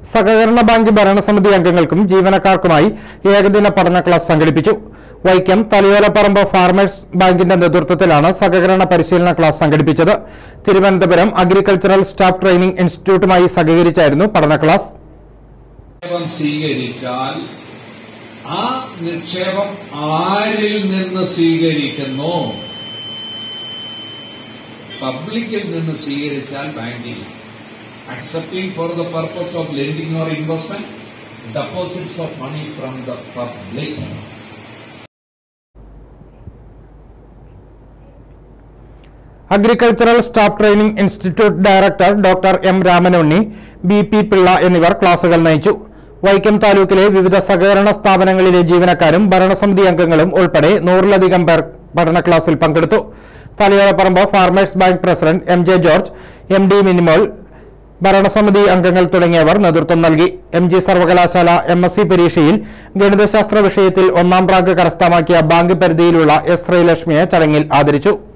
സഹകരണ ബാങ്ക് ഭരണസമിതി അംഗങ്ങൾക്കും ജീവനക്കാർക്കുമായി ഏകദിന പഠന ക്ലാസ് സംഘടിപ്പിച്ചു വൈക്കം തലയോലപ്പറമ്പ് ഫാർമേഴ്സ് ബാങ്കിന്റെ നേതൃത്വത്തിലാണ് സഹകരണ പരിശീലന ക്ലാസ് സംഘടിപ്പിച്ചത് തിരുവനന്തപുരം അഗ്രികൾച്ചറൽ സ്റ്റാഫ് ട്രെയിനിംഗ് ഇൻസ്റ്റിറ്റ്യൂട്ടുമായി സഹകരിച്ചായിരുന്നു പഠന ക്ലാസ് നിക്ഷേപം സ്വീകരിച്ചാൽ ആ നിക്ഷേപം ആരിൽ നിന്ന് സ്വീകരിക്കുന്നു പബ്ലിക്കിൽ നിന്ന് സ്വീകരിച്ചാൽ ബാങ്കിൽ accepting for the purpose of lending or investment deposits of money from the public agricultural staff training institute director doctor M Ramanunni B P Pillai എന്നിവർ ക്ലാസുകൾ നയിച്ചു വൈക്കം താലൂക്കിലെ വിവിധ സഹകരണ സ്ഥാപനങ്ങളിലെ ജീവനക്കാരും ഭരണസമിതി അംഗങ്ങളും ഉൾപ്പെടെ നൂറിലധികം പേർ പഠന ക്ലാസ്സിൽ പങ്കെടുത്തു Thalayolaparambu farmers bank president M J George M D Minimol ഭരണസമിതി അംഗങ്ങൾ തുടങ്ങിയവർ നേതൃത്വം നൽകി എം ജി സർവകലാശാല എം എസ് സി പരീക്ഷയിൽ ഗണിതശാസ്ത്ര വിഷയത്തിൽ ഒന്നാം റാങ്ക് കരസ്ഥമാക്കിയ ബാങ്ക് പരിധിയിലുള്ള എസ് ശ്രീലക്ഷ്മിയെ ചടങ്ങിൽ ആദരിച്ചു